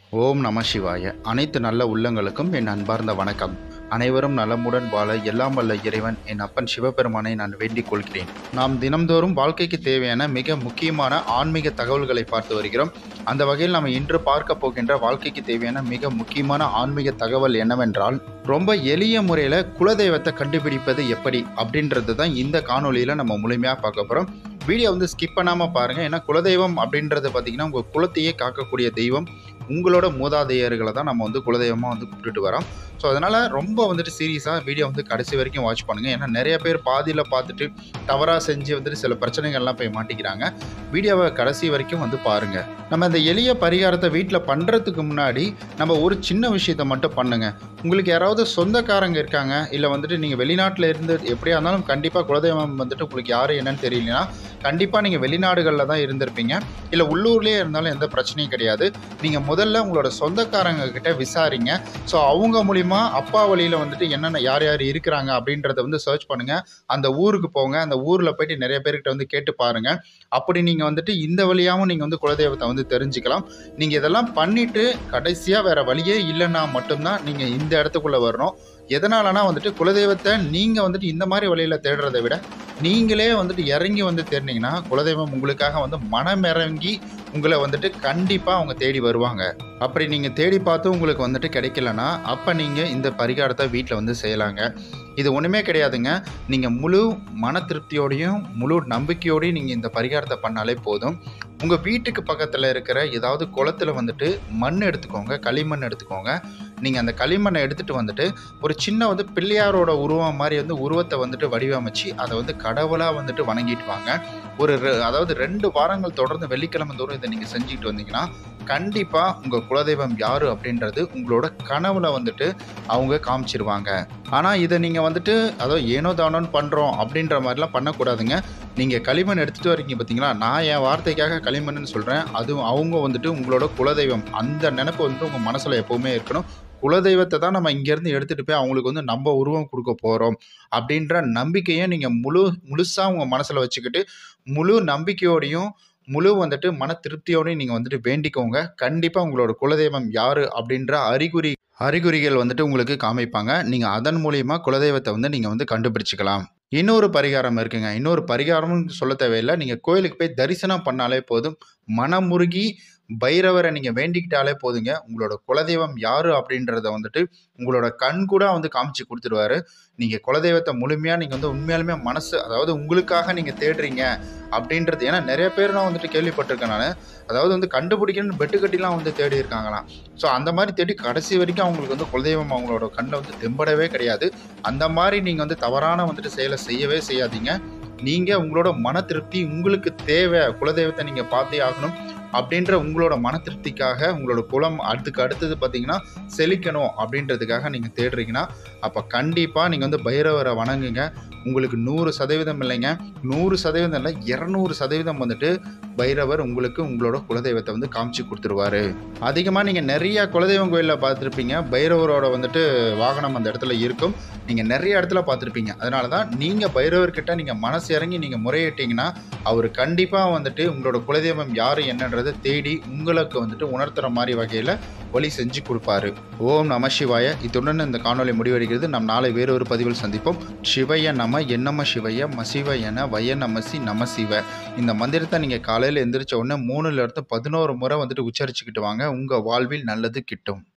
ஓம் நம சிவாய அனைத்து நல்ல உள்ளங்களுக்கும் என் அன்பார்ந்த வணக்கம் அனைவரும் நலமுடன் வாழ எல்லாம் வல்ல இறைவன் என் அப்பன் சிவபெருமானை நான் வேண்டிக் கொள்கிறேன் நாம் தினம்தோறும் வாழ்க்கைக்கு தேவையான மிக முக்கியமான ஆன்மீக தகவல்களை பார்த்து வருகிறோம் அந்த வகையில் நம்ம இன்று பார்க்க போகின்ற வாழ்க்கைக்கு தேவையான மிக முக்கியமான ஆன்மீக தகவல் என்னவென்றால் ரொம்ப எளிய முறையில் குலதெய்வத்தை கண்டுபிடிப்பது எப்படி அப்படின்றது தான் இந்த காணொலியில் நம்ம முழுமையாக பார்க்க போகிறோம் வீடியோ வந்து ஸ்கிப் பண்ணாமல் பாருங்கள் ஏன்னா குலதெய்வம் அப்படின்றது பார்த்திங்கன்னா உங்கள் குலத்தையே காக்கக்கூடிய தெய்வம் உங்களோட மூதாதையர்களை தான் நம்ம வந்து குலதெய்வமாக வந்து கூப்பிட்டுட்டு வரோம் ஸோ அதனால் ரொம்ப வந்துட்டு சீரியஸாக வீடியோ வந்து கடைசி வரைக்கும் வாட்ச் பண்ணுங்கள் ஏன்னா நிறைய பேர் பாதியில் பார்த்துட்டு தவறாக செஞ்சு வந்துட்டு சில பிரச்சனைகள்லாம் போய் மாட்டிக்கிறாங்க வீடியோவை கடைசி வரைக்கும் வந்து பாருங்கள் நம்ம இந்த எளிய பரிகாரத்தை வீட்டில் பண்ணுறதுக்கு முன்னாடி நம்ம ஒரு சின்ன விஷயத்தை மட்டும் பண்ணுங்கள் உங்களுக்கு யாராவது சொந்தக்காரங்க இருக்காங்க இல்லை வந்துட்டு நீங்கள் வெளிநாட்டில் இருந்து எப்படியா இருந்தாலும் கண்டிப்பாக குலதெய்வம் வந்துட்டு உங்களுக்கு யார் என்னன்னு தெரியலனா கண்டிப்பாக நீங்கள் வெளிநாடுகளில் தான் இருந்திருப்பீங்க இல்லை உள்ளூர்லேயே இருந்தாலும் எந்த பிரச்சனையும் கிடையாது நீங்கள் முதல்ல உங்களோட சொந்தக்காரங்க கிட்ட விசாரிங்க ஸோ அவங்க மூலிமா அப்பா வழியில் வந்துட்டு என்னென்ன யார் யார் இருக்கிறாங்க அப்படின்றத வந்து சர்ச் பண்ணுங்கள் அந்த ஊருக்கு போங்க அந்த ஊரில் போயிட்டு நிறைய பேர்கிட்ட வந்து கேட்டு பாருங்கள் அப்படி நீங்கள் வந்துட்டு இந்த வழியாகவும் நீங்கள் வந்து குலதெய்வத்தை வந்து தெரிஞ்சுக்கலாம் நீங்கள் இதெல்லாம் பண்ணிவிட்டு கடைசியாக வேறு வழியே இல்லைன்னா மட்டும்தான் நீங்கள் இந்த இடத்துக்குள்ளே வரணும் எதனாலனா வந்துட்டு குலதெய்வத்தை நீங்கள் வந்துட்டு இந்த மாதிரி வழியில் தேடுறதை விட நீங்களே வந்துட்டு இறங்கி வந்து தேடினீங்கன்னா குலதெய்வம் உங்களுக்காக வந்து மனம் இறங்கி உங்களை வந்துட்டு கண்டிப்பாக அவங்க தேடி வருவாங்க அப்படி நீங்கள் தேடி பார்த்து உங்களுக்கு வந்துட்டு கிடைக்கலனா அப்போ நீங்கள் இந்த பரிகாரத்தை வீட்டில் வந்து செய்யலாங்க இது ஒன்றுமே கிடையாதுங்க நீங்கள் முழு மன திருப்தியோடையும் முழு நம்பிக்கையோடையும் நீங்கள் இந்த பரிகாரத்தை பண்ணாலே போதும் உங்கள் வீட்டுக்கு பக்கத்தில் இருக்கிற ஏதாவது குளத்துல வந்துட்டு மண் எடுத்துக்கோங்க களிமண் எடுத்துக்கோங்க நீங்கள் அந்த களிமண்ணை எடுத்துகிட்டு வந்துட்டு ஒரு சின்ன வந்து பிள்ளையாரோட உருவம் மாதிரி வந்து உருவத்தை வந்துட்டு வடிவமைச்சு அதை வந்து கடவுளாக வந்துட்டு வணங்கிட்டு வாங்க ஒரு ரெ- அதாவது ரெண்டு வாரங்கள் தொடர்ந்து வெள்ளிக்கிழமை தோறும் இதை நீங்கள் செஞ்சுக்கிட்டு வந்தீங்கன்னா கண்டிப்பாக உங்கள் குலதெய்வம் யார் அப்படின்றது உங்களோட கனவுல வந்துட்டு அவங்க காமிச்சிருவாங்க ஆனால் இதை நீங்கள் வந்துட்டு அதாவது ஏனோ தானோன்னு பண்ணுறோம் அப்படின்ற மாதிரிலாம் பண்ணக்கூடாதுங்க நீங்கள் களிமண் எடுத்துகிட்டு வரீங்க பார்த்தீங்களா நான் என் வார்த்தைக்காக களிமண்ணுன்னு சொல்கிறேன் அதுவும் அவங்க வந்துட்டு உங்களோட குலதெய்வம் அந்த நினைப்பு வந்துட்டு உங்கள் மனசில் எப்போவுமே இருக்கணும் குலதெய்வத்தை தான் நம்ம இங்கேருந்து எடுத்துகிட்டு போய் அவங்களுக்கு வந்து நம்ம உருவம் கொடுக்க போகிறோம் அப்படின்ற நம்பிக்கையை நீங்கள் முழு முழுசாக உங்கள் மனசில் வச்சுக்கிட்டு முழு நம்பிக்கையோடையும் முழு வந்துட்டு மன திருப்தியோடையும் நீங்கள் வந்துட்டு வேண்டிக்கோங்க கண்டிப்பாக உங்களோட குலதெய்வம் யார் அப்படின்ற அறிகுறி அறிகுறிகள் வந்துட்டு உங்களுக்கு காமிப்பாங்க நீங்கள் அதன் மூலியமா குலதெய்வத்தை வந்து நீங்கள் வந்து கண்டுபிடிச்சிக்கலாம் இன்னொரு பரிகாரம் இருக்குங்க இன்னொரு பரிகாரம்னு சொல்ல தேவையில்லை நீங்கள் கோயிலுக்கு போய் தரிசனம் பண்ணாலே போதும் மனமுருகி பைரவரை நீங்கள் வேண்டிக்கிட்டாலே போதுங்க உங்களோட குலதெய்வம் யார் அப்படின்றத வந்துட்டு உங்களோட கண் கூட வந்து காமிச்சு கொடுத்துருவாரு நீங்கள் குலதெய்வத்தை முழுமையாக நீங்கள் வந்து உண்மையாலுமே மனசு அதாவது உங்களுக்காக நீங்கள் தேடுறீங்க அப்படின்றது ஏன்னா நிறைய பேர் நான் வந்துட்டு கேள்விப்பட்டிருக்கேன் நான் அதாவது வந்து கண்டுபிடிக்கணும்னு பெட்டு கட்டிலாம் வந்து தேடி இருக்காங்களாம் ஸோ அந்த மாதிரி தேடி கடைசி வரைக்கும் அவங்களுக்கு வந்து குலதெய்வம் அவங்களோட கண்ணில் வந்து தெம்படவே கிடையாது அந்த மாதிரி நீங்கள் வந்து தவறான வந்துட்டு செயலை செய்யவே செய்யாதீங்க நீங்கள் உங்களோட மன திருப்தி உங்களுக்கு தேவை குலதெய்வத்தை நீங்கள் பார்த்தே ஆகணும் அப்படின்ற உங்களோட மன திருப்திக்காக உங்களோட குலம் அதுக்கு அடுத்தது பார்த்தீங்கன்னா செழிக்கணும் அப்படின்றதுக்காக நீங்கள் தேடுறீங்கன்னா அப்போ கண்டிப்பாக நீங்கள் வந்து பைரவரை வணங்குங்க உங்களுக்கு நூறு சதவீதம் இல்லைங்க நூறு சதவீதம் இல்லை இரநூறு சதவீதம் வந்துட்டு பைரவர் உங்களுக்கு உங்களோட குலதெய்வத்தை வந்து காமிச்சு கொடுத்துருவாரு அதிகமாக நீங்கள் நிறைய குலதெய்வம் கோயிலில் பார்த்துருப்பீங்க பைரவரோட வந்துட்டு வாகனம் அந்த இடத்துல இருக்கும் நீங்கள் நிறைய இடத்துல பார்த்துருப்பீங்க அதனால தான் நீங்கள் பைரவர்கிட்ட நீங்கள் மனசு இறங்கி நீங்கள் முறையிட்டீங்கன்னா அவர் கண்டிப்பாக வந்துட்டு உங்களோட குலதெய்வம் யார் என்னன்றதை தேடி உங்களுக்கு வந்துட்டு உணர்த்துற மாதிரி வகையில் வழி செஞ்சு கொடுப்பாரு ஓம் நம சிவாய இத்துடன் இந்த காணொளி முடிவடைகிறது நம் நாளை வேறொரு பதிவில் சந்திப்போம் சிவய நம என்னம சிவய மசிவ என வய நமசி நம சிவ இந்த மந்திரத்தை நீங்கள் காலையில் எந்திரிச்ச உடனே மூணுல இருந்து பதினோரு முறை வந்துட்டு உச்சரிச்சுக்கிட்டு வாங்க உங்கள் வாழ்வில் நல்லது கிட்டும்